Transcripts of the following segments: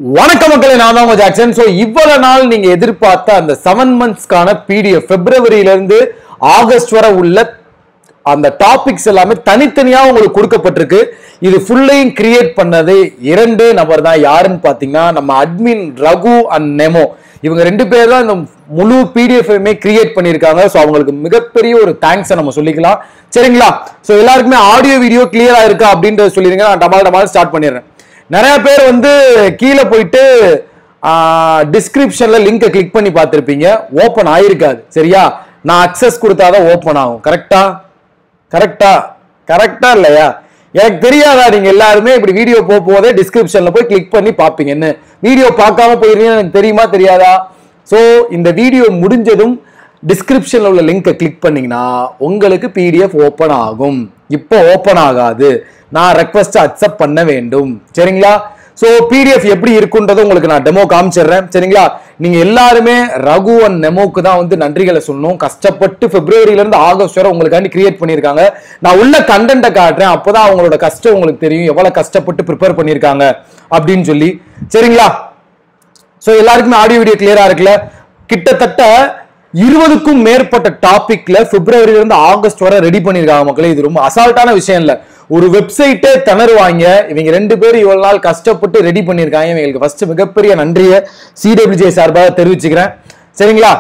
வணக்கம் மக்களே நான் தான் உங்க ஜாக்சன் ஸோ இவ்வளவு நாள் நீங்க எதிர்பார்த்த அந்த செவன் மந்த்ஸ்க்கான பிடிஎஃப் பிப்ரவரியில இருந்து ஆகஸ்ட் வரை உள்ள அந்த டாபிக்ஸ் எல்லாமே தனித்தனியா உங்களுக்கு கொடுக்கப்பட்டிருக்கு இது ஃபுல்லையும் கிரியேட் பண்ணது இரண்டு நபர் தான் யாருன்னு பாத்தீங்கன்னா நம்ம அட்மின் ரகு அண்ட் நெமோ இவங்க ரெண்டு பேர் தான் இந்த முழு பிடிஎஃப்மே கிரியேட் பண்ணியிருக்காங்க ஸோ அவங்களுக்கு மிகப்பெரிய ஒரு தேங்க்ஸை நம்ம சொல்லிக்கலாம் சரிங்களா ஸோ எல்லாருக்குமே ஆடியோ வீடியோ கிளியரா இருக்கா அப்படின்றத சொல்லிருங்க நான் டமால் டமால் ஸ்டார்ட் பண்ணிடுறேன் நிறைய பேர் வந்து கீழே போயிட்டு டிஸ்கிரிப்ஷன்ல லிங்கை கிளிக் பண்ணி பார்த்துருப்பீங்க ஓப்பன் ஆயிருக்காது சரியா நான் அக்சஸ் கொடுத்தாதான் ஓப்பன் ஆகும் கரெக்டா கரெக்டா கரெக்டா இல்லையா எனக்கு தெரியாதா நீங்க எல்லாருமே இப்படி வீடியோ போக போதே டிஸ்கிரிப்ஷன்ல போய் கிளிக் பண்ணி பார்ப்பீங்கன்னு வீடியோ பார்க்காம போயிருந்தீங்க எனக்கு தெரியுமா தெரியாதா ஸோ இந்த வீடியோ முடிஞ்சதும் டிஸ்கிரிப்ஷன்ல உள்ள லிங்கை கிளிக் பண்ணீங்கன்னா உங்களுக்கு பிடிஎஃப் ஓப்பன் ஆகும் இப்போ ஓப்பன் ஆகாது நான் ரெக்வஸ்ட் அக்செப்ட் பண்ண வேண்டும் சரிங்களா ஸோ பிடிஎஃப் எப்படி இருக்குன்றதை உங்களுக்கு நான் டெமோ காமிச்சிடுறேன் சரிங்களா நீங்க எல்லாருமே ரகு அண்ட் நெமோக்கு தான் வந்து நன்றிகளை சொல்லணும் கஷ்டப்பட்டு பிப்ரவரியில இருந்து ஆகஸ்ட் வரை உங்களுக்காண்டி கிரியேட் பண்ணியிருக்காங்க நான் உள்ள கண்டென்ட்டை காட்டுறேன் அப்போதான் அவங்களோட கஷ்டம் உங்களுக்கு தெரியும் எவ்வளவு கஷ்டப்பட்டு ப்ரிப்பேர் பண்ணியிருக்காங்க அப்படின்னு சொல்லி சரிங்களா ஸோ எல்லாருக்குமே ஆடியோ வீடியோ கிளியரா இருக்குல்ல கிட்டத்தட்ட இருபதுக்கும் மேற்பட்ட டாபிக்ல பிப்ரவரியில இருந்து ஆகஸ்ட் வரை ரெடி பண்ணிருக்காங்க மக்களே இது ரொம்ப அசால்ட்டான விஷயம் இல்ல ஒரு வெப்சைட்டே திணறுவாங்க இவங்க ரெண்டு பேரும் இவ்வளவு நாள் கஷ்டப்பட்டு ரெடி பண்ணிருக்காங்க இவங்களுக்கு ஃபர்ஸ்ட் மிகப்பெரிய நன்றியை சிடபிள்யூஜே சார்பாக தெரிவிச்சுக்கிறேன் சரிங்களா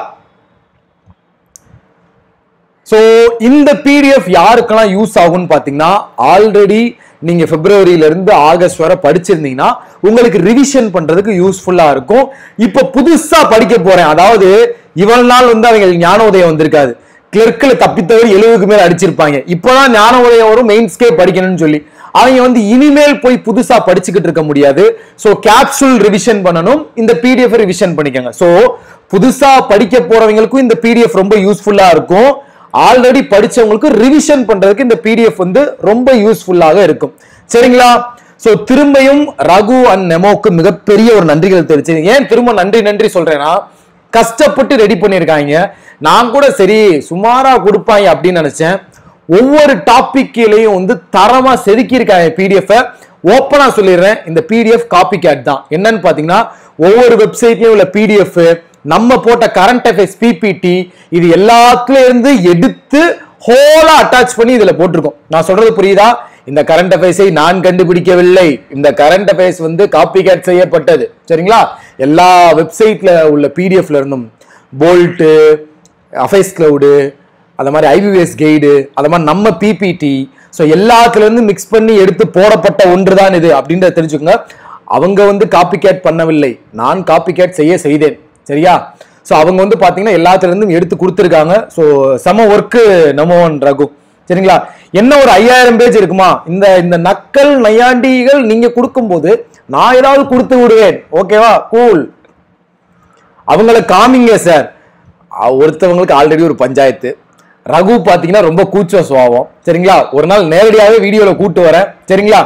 ஸோ இந்த பிடிஎஃப் யாருக்கெல்லாம் யூஸ் ஆகும்னு பார்த்தீங்கன்னா ஆல்ரெடி நீங்க பிப்ரவரியில இருந்து ஆகஸ்ட் வரை படிச்சிருந்தீங்கன்னா உங்களுக்கு ரிவிஷன் பண்றதுக்கு யூஸ்ஃபுல்லா இருக்கும் இப்போ புதுசா படிக்க போறேன் அதாவது இவ்வளவு நாள் வந்து அவங்க ஞான உதயம் வந்திருக்காது கிளர்க்கில் தப்பித்தவர் எழுபதுக்கு மேல அடிச்சிருப்பாங்க இப்போதான் ஞான உதயம் வரும் மெயின்ஸ்கே படிக்கணும்னு சொல்லி அவங்க வந்து இனிமேல் போய் புதுசா படிச்சுக்கிட்டு இருக்க முடியாது ஸோ கேப்சூல் ரிவிஷன் பண்ணணும் இந்த பிடிஎஃப் ரிவிஷன் பண்ணிக்கோங்க ஸோ புதுசா படிக்க போறவங்களுக்கும் இந்த பிடிஎஃப் ரொம்ப யூஸ்ஃபுல்லா இருக்கும் ஆல்ரெடி படிச்சவங்களுக்கு ரிவிஷன் பண்றதுக்கு இந்த பிடிஎஃப் வந்து ரொம்ப யூஸ்ஃபுல்லாக இருக்கும் சரிங்களா சோ திரும்பியும் ரகு அண்ட் நெமோக்கு மிகப்பெரிய ஒரு நன்றிகள் தெரிவிச்சு ஏன் திரும்ப நன்றி நன்றி சொல்றேன்னா கஷ்டப்பட்டு ரெடி பண்ணியிருக்காங்க நான் கூட சரி சுமாரா கொடுப்பாங்க அப்படின்னு நினைச்சேன் ஒவ்வொரு டாபிக்லையும் வந்து தரமா செதுக்கியிருக்காங்க பிடிஎஃப் ஓப்பனா சொல்லிடுறேன் இந்த பிடிஎஃப் காப்பி கேட் தான் என்னன்னு பாத்தீங்கன்னா ஒவ்வொரு வெப்சைட்லயும் உள்ள பிடிஎஃப் நம்ம போட்ட கரண்ட் அஃபேர்ஸ் பிபிடி இது எல்லாத்துல இருந்து எடுத்து ஹோலா அட்டாச் பண்ணி இதுல போட்டிருக்கோம் நான் சொல்றது புரியுதா இந்த கரண்ட் அஃபேர்ஸை நான் கண்டுபிடிக்கவில்லை இந்த கரண்ட் அஃபேர்ஸ் வந்து காப்பி கேட் செய்யப்பட்டது சரிங்களா எல்லா வெப்சைட்ல உள்ள பிடிஎஃப்ல இருந்தும் போல்ட்டு அஃபேஸ் கிளவுடு அந்த மாதிரி ஐபிஎஸ் கைடு அந்த மாதிரி நம்ம பிபிடி ஸோ எல்லாத்துல இருந்து மிக்ஸ் பண்ணி எடுத்து போடப்பட்ட ஒன்று தான் இது அப்படின்றத தெரிஞ்சுக்கோங்க அவங்க வந்து காப்பி கேட் பண்ணவில்லை நான் காப்பி கேட் செய்ய செய்தேன் சரியா ஸோ அவங்க வந்து பார்த்தீங்கன்னா எல்லாத்துல இருந்தும் எடுத்து கொடுத்துருக்காங்க ஸோ சம ஒர்க்கு நமோன் ரகு சரிங்களா என்ன ஒரு ஐயாயிரம் பேஜ் இருக்குமா இந்த இந்த நக்கல் நையாண்டிகள் நீங்க கொடுக்கும்போது நான் ஏதாவது கொடுத்து விடுவேன் ஓகேவா கூல் அவங்கள காமிங்க சார் ஒருத்தவங்களுக்கு ஆல்ரெடி ஒரு பஞ்சாயத்து ரகு பாத்தீங்கன்னா ரொம்ப கூச்ச சுவாவம் சரிங்களா ஒரு நாள் நேரடியாகவே வீடியோல கூட்டு வரேன் சரிங்களா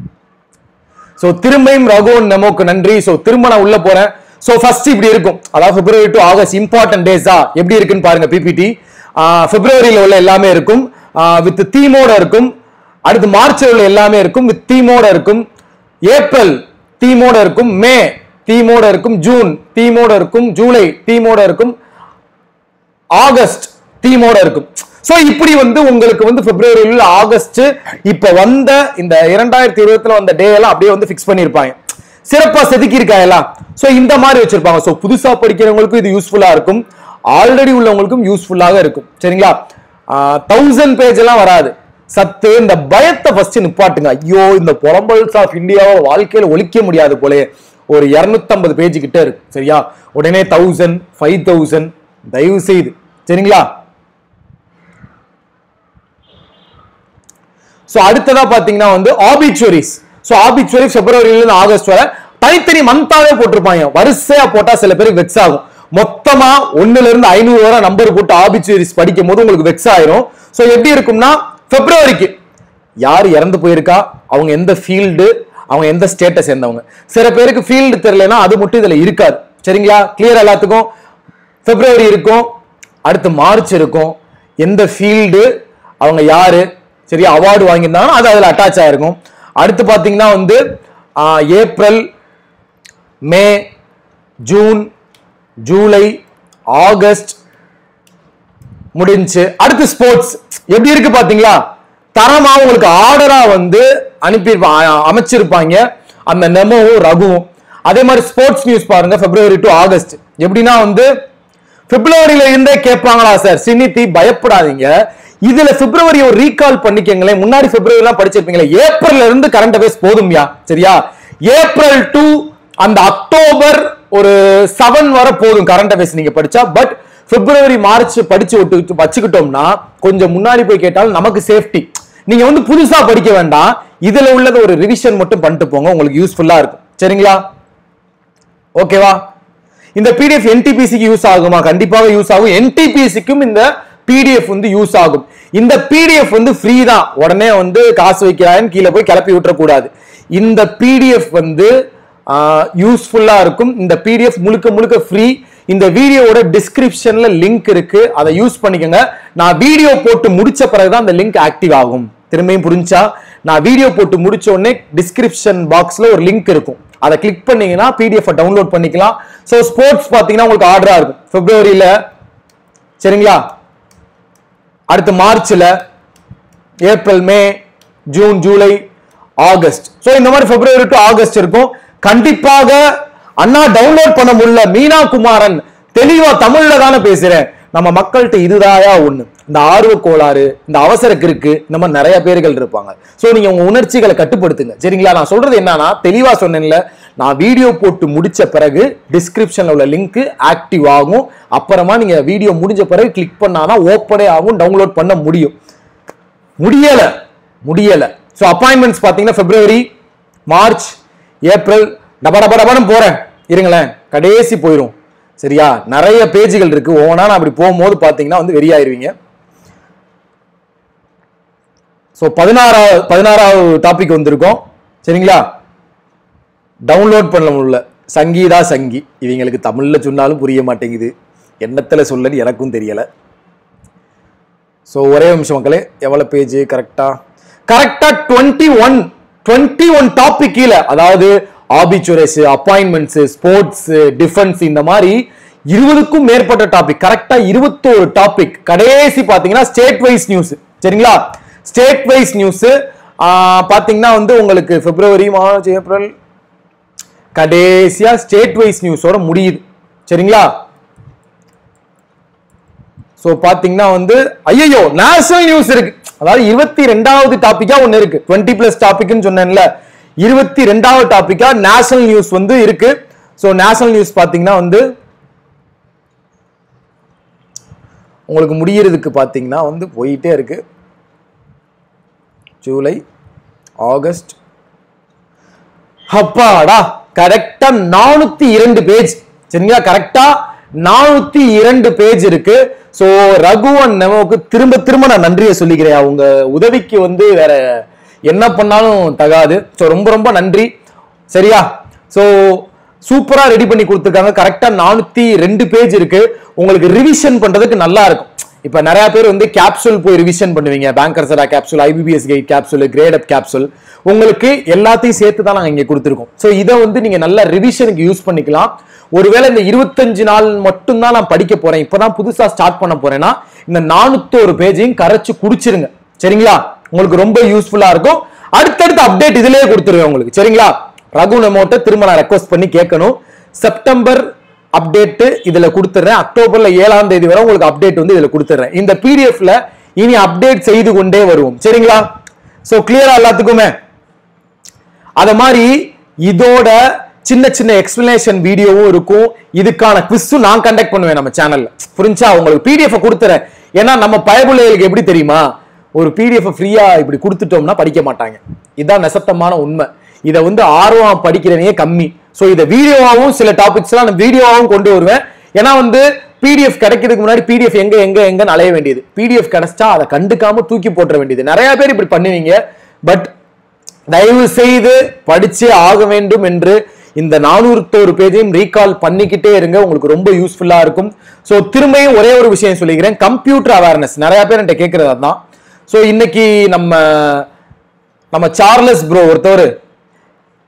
சோ திரும்பியும் ரகு நமக்கு நன்றி சோ திரும்ப நான் உள்ள போறேன் சோ ஃபர்ஸ்ட் இப்படி இருக்கும் அதாவது பிப்ரவரி டு ஆகஸ்ட் இம்பார்ட்டன்ட் டேஸா எப்படி இருக்குன்னு பாருங்க பிபிடி பிப்ரவரியில உள்ள எல்லாமே இருக்கும் வித் தீமோட இருக்கும் அடுத்து மார்ச் உள்ள எல்லாமே இருக்கும் வித் தீமோட இருக்கும் ஏப்ரல் தீமோட இருக்கும் மே தீமோட இருக்கும் ஜூன் தீமோட இருக்கும் ஜூலை தீமோட இருக்கும் ஆகஸ்ட் தீமோட இருக்கும் சோ இப்படி வந்து உங்களுக்கு வந்து பிப்ரவரியில் ஆகஸ்ட் இப்ப வந்த இந்த இரண்டாயிரத்தி இருபத்துல வந்த டே எல்லாம் அப்படியே வந்து பிக்ஸ் பண்ணிருப்பாங்க சிறப்பா செதுக்கி எல்லாம் சோ இந்த மாதிரி வச்சிருப்பாங்க சோ புதுசா படிக்கிறவங்களுக்கும் இது யூஸ்ஃபுல்லா இருக்கும் ஆல்ரெடி உள்ளவங்களுக்கும் யூஸ்ஃபுல்லாக இருக்கும் சரிங்களா தௌசண்ட் பேஜ் எல்லாம் வராது சத்து இந்த பயத்தை ஃபர்ஸ்ட் நிப்பாட்டுங்க ஐயோ இந்த புலம்பல்ஸ் ஆஃப் இந்தியாவை வாழ்க்கையில ஒழிக்க முடியாது போலே ஒரு இரநூத்தம்பது பேஜ் கிட்ட இருக்கு சரியா உடனே தௌசண்ட் ஃபைவ் தௌசண்ட் தயவு செய்து சரிங்களா ஸோ அடுத்ததா பாத்தீங்கன்னா வந்து ஆபிச்சுவரிஸ் ஸோ ஆபிச்சுவரி பிப்ரவரியிலிருந்து ஆகஸ்ட் வரை தனித்தனி மந்தாவே போட்டிருப்பாங்க வரிசையா போட்டா சில பேருக்கு வெக்ஸ் ஆகும் மொத்தமா ஒண்ணுல இருந்து ஐநூறு வரை நம்பர் போட்டு ஆபிச்சுவரிஸ் படிக்கும் போது உங்களுக்கு வெக்ஸ் ஆயிரும் ஸோ எப்படி இருக்கும்னா பிப்ரவரிக்கு யார் இறந்து போயிருக்கா அவங்க எந்த ஃபீல்டு அவங்க எந்த ஸ்டேட்டை சேர்ந்தவங்க சில பேருக்கு ஃபீல்டு தெரியலனா அது மட்டும் இதுல இருக்காது சரிங்களா கிளியர் எல்லாத்துக்கும் பிப்ரவரி இருக்கும் அடுத்து மார்ச் இருக்கும் எந்த ஃபீல்டு அவங்க யாரு சரியா அவார்டு வாங்கியிருந்தாங்கன்னா அது அதில் அட்டாச் ஆயிருக்கும் அடுத்து பார்த்தீங்கன்னா வந்து ah, April May June July August முடிஞ்சு அடுத்து ஸ்போர்ட்ஸ் எப்படி இருக்கு பாத்தீங்களா தரமா உங்களுக்கு ஆர்டரா வந்து அனுப்பியிருப்பாங்க அமைச்சிருப்பாங்க அந்த நெமோவும் ரகுவும் அதே மாதிரி ஸ்போர்ட்ஸ் நியூஸ் பாருங்க பிப்ரவரி டு ஆகஸ்ட் எப்படின்னா வந்து பிப்ரவரியில இருந்தே கேட்பாங்களா சார் சினித்தி பயப்படாதீங்க இதுல பிப்ரவரி ஒரு ரீகால் பண்ணிக்கங்களேன் முன்னாடி பிப்ரவரி எல்லாம் படிச்சிருப்பீங்களே ஏப்ரல்ல இருந்து கரண்ட் அஃபேர்ஸ் போதும்யா சரியா ஏப்ரல் டு அந்த அக்டோபர் ஒரு செவன் வர போதும் கரண்ட் அஃபேர்ஸ் நீங்க படிச்சா பட் பிப்ரவரி மார்ச் படிச்சு விட்டு வச்சுக்கிட்டோம்னா கொஞ்சம் முன்னாடி போய் கேட்டாலும் நமக்கு சேஃப்டி நீங்க வந்து புதுசா படிக்க வேண்டாம் இதுல உள்ளது ஒரு ரிவிஷன் மட்டும் பண்ணிட்டு போங்க உங்களுக்கு யூஸ்ஃபுல்லா இருக்கும் சரிங்களா ஓகேவா இந்த பிடிஎஃப் என்டிபிசிக்கு யூஸ் ஆகுமா கண்டிப்பாக யூஸ் ஆகும் என்டிபிசிக்கும் இந்த பிடிஎஃப் வந்து யூஸ் ஆகும் இந்த பிடிஎஃப் வந்து ஃப்ரீ தான் உடனே வந்து காசு வைக்கிறாயன்னு கீழே போய் கிளப்பி விட்டுறக்கூடாது இந்த பிடிஎஃப் வந்து யூஸ்ஃபுல்லா இருக்கும் இந்த பிடிஎஃப் முழுக்க முழுக்க ஃப்ரீ இந்த வீடியோவோட டிஸ்கிரிப்ஷன்ல லிங்க் இருக்கு அதை யூஸ் பண்ணிக்கோங்க நான் வீடியோ போட்டு முடிச்ச பிறகுதான் அந்த லிங்க் ஆக்டிவ் ஆகும் திரும்பியும் புரிஞ்சா நான் வீடியோ போட்டு முடிச்ச உடனே டிஸ்கிரிப்ஷன் பாக்ஸ்ல ஒரு லிங்க் இருக்கும் அதை கிளிக் பண்ணீங்கன்னா பிடிஎஃப் டவுன்லோட் பண்ணிக்கலாம் ஸோ ஸ்போர்ட்ஸ் பார்த்தீங்கன்னா உங்களுக்கு ஆர்டரா இருக்கும் பிப்ரவரியில சரிங்களா அடுத்து மார்ச்ல April May June July August so இந்த மாதிரி பிப்ரவரி டு ஆகஸ்ட் இருக்கும் கண்டிப்பாக அண்ணா டவுன்லோட் பண்ண முடியல மீனா குமாரன் தெளிவா தமிழ்ல தானே பேசுறேன் நம்ம மக்கள்கிட்ட இதுதாயா ஒண்ணு இந்த ஆர்வ கோளாறு இந்த அவசர கிறுக்கு இந்த மாதிரி நிறைய பேர்கள் இருப்பாங்க சோ நீங்க உங்க உணர்ச்சிகளை கட்டுப்படுத்துங்க சரிங்களா நான் சொல்றது என்னன்னா தெளிவா சொன்னேன்ல நான் வீடியோ போட்டு முடிச்ச பிறகு டிஸ்கிரிப்ஷன்ல உள்ள லிங்க் ஆக்டிவ் ஆகும் அப்புறமா நீங்க வீடியோ முடிஞ்ச பிறகு கிளிக் பண்ணாதான் ஓப்பனே ஆகும் டவுன்லோட் பண்ண முடியும் முடியல முடியல ஸோ அப்பாயின்மெண்ட்ஸ் பார்த்தீங்கன்னா பிப்ரவரி மார்ச் ஏப்ரல் டபா டபா டபான்னு போறேன் இருங்களேன் கடைசி போயிடும் சரியா நிறைய பேஜுகள் இருக்கு ஓனா நான் அப்படி போகும்போது பார்த்தீங்கன்னா வந்து வெறியாயிருவீங்க ஸோ பதினாறாவது பதினாறாவது டாபிக் வந்திருக்கோம் சரிங்களா டவுன்லோட் பண்ண முடியல சங்கீதா சங்கி இவங்களுக்கு தமிழ்ல சொன்னாலும் புரிய மாட்டேங்குது எண்ணத்துல சொல்லன்னு எனக்கும் தெரியல ஸோ ஒரே நிமிஷம் மக்களே எவ்வளோ பேஜ் கரெக்டா கரெக்டா twenty one twenty one topic கீழே அதாவது ஆபிச்சுரேஸ் அப்பாயின்மெண்ட்ஸ் ஸ்போர்ட்ஸ் டிஃபென்ஸ் இந்த மாதிரி இருபதுக்கும் மேற்பட்ட டாபிக் கரெக்டா இருபத்தோரு டாபிக் கடைசி பாத்தீங்கன்னா ஸ்டேட் வைஸ் நியூஸ் சரிங்களா ஸ்டேட் வைஸ் நியூஸ் பாத்தீங்கன்னா வந்து உங்களுக்கு பிப்ரவரி மார்ச் ஏப்ரல் கடைசியா ஸ்டேட் வைஸ் நியூஸோட முடியுது சரிங்களா சோ பாத்தீங்கன்னா வந்து ஐயோ நேஷனல் நியூஸ் இருக்கு அதாவது இருபத்தி ரெண்டாவது டாபிக்கா ஒன்னு இருக்கு டுவெண்ட்டி பிளஸ் டாபிக்னு சொன்னேன்ல இருபத்தி ரெண்டாவது டாபிக்கா நேஷனல் நியூஸ் வந்து இருக்கு சோ நேஷனல் நியூஸ் பாத்தீங்கன்னா வந்து உங்களுக்கு முடியறதுக்கு பாத்தீங்கன்னா வந்து போயிட்டே இருக்கு ஜூலை ஆகஸ்ட் அப்பாடா கரெக்டா நானூத்தி இரண்டு பேஜ் சரிங்களா கரெக்டா நானூத்தி இரண்டு பேஜ் இருக்கு சோ ரகுவன் நமக்கு திரும்ப திரும்ப நான் நன்றியை சொல்லிக்கிறேன் அவங்க உதவிக்கு வந்து வேற என்ன பண்ணாலும் தகாது சோ ரொம்ப ரொம்ப நன்றி சரியா சோ சூப்பரா ரெடி பண்ணி கொடுத்துருக்காங்க கரெக்டா நானூத்தி ரெண்டு பேஜ் இருக்கு உங்களுக்கு ரிவிஷன் பண்றதுக்கு நல்லா இருக்கும் இப்ப நிறைய பேர் வந்து கேப்சூல் போய் ரிவிஷன் பண்ணுவீங்க பேங்கர்சரா capsule IBPS guide capsule Gradeup capsule உங்களுக்கு எல்லாத்தையும் சேர்த்து தான் நாங்க இங்க கொடுத்துருக்கோம் ஸோ இதை வந்து நீங்க நல்ல ரிவிஷனுக்கு யூஸ் பண்ணிக்கலாம் ஒருவேளை இந்த இருபத்தஞ்சு நாள் மட்டும்தான் நான் படிக்க போறேன் இப்பதான் புதுசா ஸ்டார்ட் பண்ண போறேன்னா இந்த நானூத்தோரு பேஜையும் கரைச்சு குடிச்சிருங்க சரிங்களா உங்களுக்கு ரொம்ப யூஸ்ஃபுல்லா இருக்கும் அடுத்தடுத்த அப்டேட் இதுலயே கொடுத்துருவேன் உங்களுக்கு சரிங்களா ரகு நமோட்ட திரும்ப நான் ரெக்வஸ்ட் பண்ணி கேட்கணும் செப்டம்பர் அப்டேட் இதுல கொடுத்துறேன் அக்டோபர்ல ஏழாம் தேதி வரை உங்களுக்கு அப்டேட் வந்து இதுல கொடுத்துறேன் இந்த பிடிஎஃப்ல இனி அப்டேட் செய்து கொண்டே வருவோம் சரிங்களா சோ கிளியரா எல்லாத்துக்குமே அத மாதிரி இதோட சின்ன சின்ன எக்ஸ்பிளனேஷன் வீடியோவும் இருக்கும் இதுக்கான குவிஸும் நான் கண்டக்ட் பண்ணுவேன் நம்ம சேனல்ல புரிஞ்சா உங்களுக்கு பிடிஎஃப் கொடுத்துறேன் ஏன்னா நம்ம பயபுள்ளைகளுக்கு எப்படி தெரியுமா ஒரு பிடிஎஃப் ஃப்ரீயா இப்படி கொடுத்துட்டோம்னா படிக்க மாட்டாங்க இதான் நெசத்தமான உண்மை இதை வந்து ஆர்வம் படிக்கிறனே கம்மி ஸோ இதை வீடியோவாகவும் சில டாபிக்ஸ்லாம் நான் வீடியோவாகவும் கொண்டு வருவேன் ஏன்னா வந்து பிடிஎஃப் கிடைக்கிறதுக்கு முன்னாடி பிடிஎஃப் எங்க எங்க எங்கன்னு அலைய வேண்டியது பிடிஎஃப் கிடைச்சா அதை கண்டுக்காம தூக்கி போட்டுற வேண்டியது நிறைய பேர் இப்படி பண்ணுவீங்க பட் தயவு செய்து படிச்சே ஆக வேண்டும் என்று இந்த நானூத்தோரு பேஜையும் ரீகால் பண்ணிக்கிட்டே இருங்க உங்களுக்கு ரொம்ப யூஸ்ஃபுல்லா இருக்கும் ஸோ திரும்பியும் ஒரே ஒரு விஷயம் சொல்லிக்கிறேன் கம்ப்யூட்டர் அவேர்னஸ் நிறைய பேர் என்கிட்ட கேட்கறது அதான் ஸோ இன்னைக்கு நம்ம நம்ம சார்லஸ் ப்ரோ ஒருத்தவர்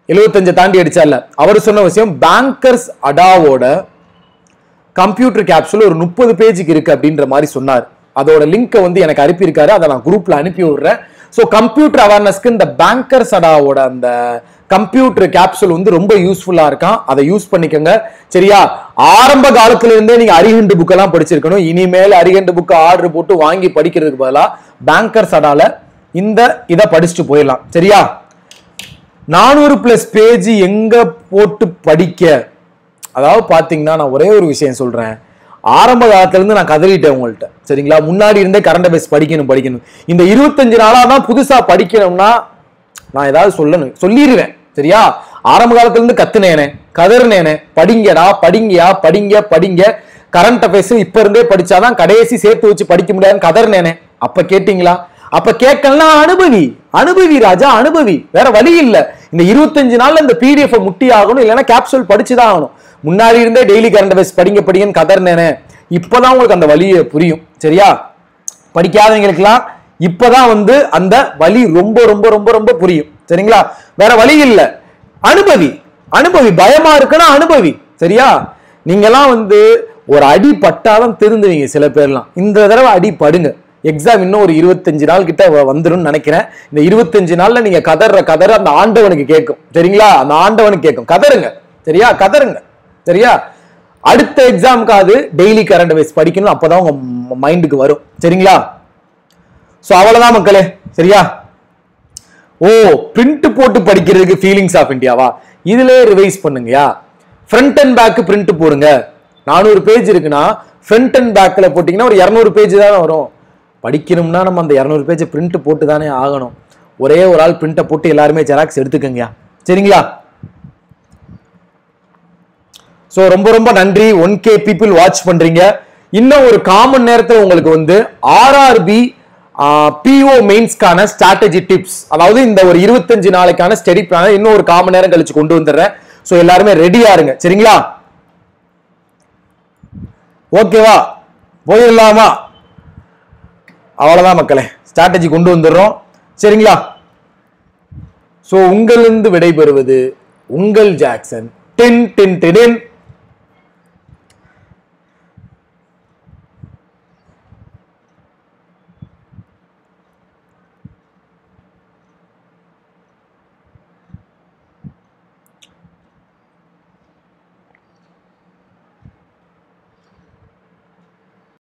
எழுபத்தஞ்சை தாண்டி அடிச்சார்ல அவர் சொன்ன விஷயம் பேங்கர்ஸ் அடாவோட கம்ப்யூட்டர் கேப்சூல் ஒரு முப்பது பேஜுக்கு இருக்கு அப்படின்ற மாதிரி சொன்னார் அதோட லிங்கை வந்து எனக்கு அனுப்பியிருக்காரு அதை நான் குரூப்ல அனுப்பி விடுறேன் ஸோ கம்ப்யூட்டர் அவேர்னஸ்க்கு இந்த பேங்கர் சடாவோட அந்த கம்ப்யூட்டர் கேப்சூல் வந்து ரொம்ப யூஸ்ஃபுல்லா இருக்கான் அதை யூஸ் பண்ணிக்கோங்க சரியா ஆரம்ப காலத்துல இருந்தே நீங்க அரிகண்டு புக் எல்லாம் படிச்சிருக்கணும் இனிமேல் அரிகண்டு புக் ஆர்டர் போட்டு வாங்கி படிக்கிறதுக்கு பதிலாக பேங்கர் சடால இந்த இதை படிச்சுட்டு போயிடலாம் சரியா நானூறு பிளஸ் பேஜ் எங்க போட்டு படிக்க அதாவது பாத்தீங்கன்னா நான் ஒரே ஒரு விஷயம் சொல்றேன் ஆரம்ப காலத்துல இருந்து நான் கதறிட்டேன் உங்கள்கிட்ட சரிங்களா முன்னாடி இருந்தே கரண்ட் அஃபேர்ஸ் படிக்கணும் படிக்கணும் இந்த இருபத்தஞ்சு நாளா தான் புதுசா படிக்கணும்னா நான் ஏதாவது சொல்லணும் சொல்லிடுவேன் சரியா ஆரம்ப காலத்துல இருந்து கத்துனேனே கதறினேனே படிங்கடா படிங்கயா படிங்க படிங்க கரண்ட் அஃபேர்ஸ் இப்ப இருந்தே படிச்சாதான் கடைசி சேர்த்து வச்சு படிக்க முடியாதுன்னு கதறினேனே அப்ப கேட்டீங்களா அப்ப கேட்கலாம் அனுபவி அனுபவி ராஜா அனுபவி வேற வழி இல்ல இந்த இருபத்தஞ்சு நாள்ல இந்த பிடிஎஃப் முட்டி ஆகணும் இல்லைன்னா கேப்சூல் படிச்சுதான் ஆகணும் முன்னாடி இருந்தே டெய்லி கரண்ட் அஃபேர்ஸ் படிங்க படிங்கன்னு கதறினேனே இப்பதான் உங்களுக்கு அந்த வழியை புரியும் சரியா படிக்காதவங்களுக்குலாம் இப்பதான் வந்து அந்த வழி ரொம்ப ரொம்ப ரொம்ப ரொம்ப புரியும் சரிங்களா வேற வழி இல்ல அனுபவி அனுபவி பயமா இருக்குன்னா அனுபவி சரியா நீங்கெல்லாம் வந்து ஒரு அடி பட்டாதான் திருந்துவீங்க சில பேர்லாம் இந்த தடவை அடி படுங்க எக்ஸாம் இன்னும் ஒரு இருபத்தஞ்சு நாள் கிட்ட வ- வந்துரும்னு நினைக்கிறேன் இந்த இருபத்தஞ்சு நாள்ல நீங்க கதற கதற அந்த ஆண்டவனுக்கு கேட்கும் சரிங்களா அந்த ஆண்டவனுக்கு கேட்கும் கதறுங்க சரியா கதறுங்க சரியா அடுத்த எக்ஸாமுக்காவது டெய்லி கரண்ட் அஃபேர்ஸ் படிக்கணும் அப்பதான் உங்க மைண்டுக்கு வரும் சரிங்களா சோ அவ்வளவுதான் மக்களே சரியா ஓ பிரிண்ட் போட்டு படிக்கிறதுக்கு ஃபீலிங்ஸ் ஆஃப் இந்தியாவா இதுல ரிவைஸ் பண்ணுங்கயா ஃப்ரண்ட் அண்ட் பேக் பிரிண்ட் போடுங்க நானூறு பேஜ் இருக்குன்னா ஃப்ரண்ட் அண்ட் பேக்ல போட்டீங்கன்னா ஒரு இரநூறு பேஜ் தானே வரும் படிக்கணும்னா நம்ம அந்த இரநூறு பேஜ் பிரிண்ட் போட்டு தானே ஆகணும் ஒரே ஒரு ஆள் பிரிண்ட்டை போட்டு எல்லாருமே ஜெராக்ஸ் எடுத்துக்கங்கயா சரிங்களா ஸோ ரொம்ப ரொம்ப நன்றி ஒன் கே பீப்புள் வாட்ச் பண்றீங்க இன்னும் ஒரு காமன் நேரத்தில் உங்களுக்கு வந்து ஆர்ஆர்பி பிஓ மெயின்ஸ்க்கான ஸ்ட்ராட்டஜி டிப்ஸ் அதாவது இந்த ஒரு இருபத்தஞ்சு நாளைக்கான ஸ்டடி பிளான இன்னும் ஒரு காமன் நேரம் கழிச்சு கொண்டு வந்துடுறேன் ஸோ எல்லாருமே ரெடியா இருங்க சரிங்களா ஓகேவா போயிடலாமா அவ்வளவுதான் மக்களே ஸ்ட்ராட்டஜி கொண்டு வந்துடுறோம் சரிங்களா ஸோ உங்களிருந்து விடைபெறுவது உங்கள் ஜாக்சன் டென் டென் டென்